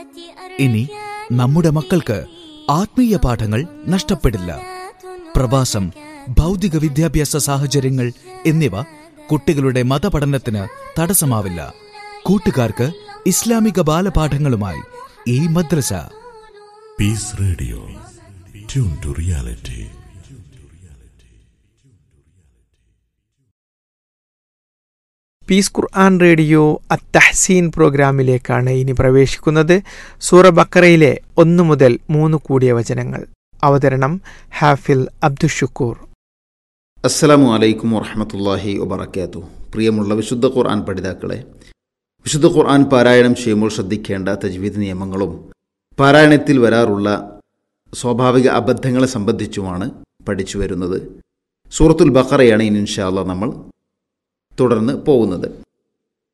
ഇനി നമ്മുടെ മക്കൾക്ക് ആത്മീയ പാഠങ്ങൾ നഷ്ടപ്പെടില്ല പ്രവാസം ഭൗതിക വിദ്യാഭ്യാസ സാഹചര്യങ്ങൾ എന്നിവ കുട്ടികളുടെ മതപഠനത്തിന് തടസ്സമാവില്ല കൂട്ടുകാർക്ക് ഇസ്ലാമിക ബാലപാഠങ്ങളുമായി ഈ മദ്രസ peace radio tune to reality peace Quran radio അത്തഹസീൻ പ്രോഗ്രാമിലേക്കാണ് ഇനി പ്രവേശിക്കുന്നത് സൂറ ബക്കറയിലെ ഒന്നു മുതൽ മൂന്ന് കൂടിയ വചനങ്ങൾ അവതരണം ഹാഫിൽ അബ്ദുഷുക്കൂർ അസ്സലാമു അലൈക്കും വറഹമത്തല്ലാഹി വബർക്കാത്തു പ്രിയമുള്ള വിശുദ്ധ ഖുർആൻ പഠിതാക്കളെ വിശുദ്ധ ഖുർആൻ പാരായണം ചെയ്യുമ്പോൾ ശ്രദ്ധിക്കേണ്ട തജ്വീദ് നിയമങ്ങളും പാരായണത്തിൽ വരാറുള്ള സ്വാഭാവിക അബദ്ധങ്ങളെ സംബന്ധിച്ചുമാണ് പഠിച്ചു വരുന്നത് സൂറത്തുൽ ബക്കറയാണ് ഇനി ഇൻഷാല്ല നമ്മൾ തുടർന്ന് പോകുന്നത്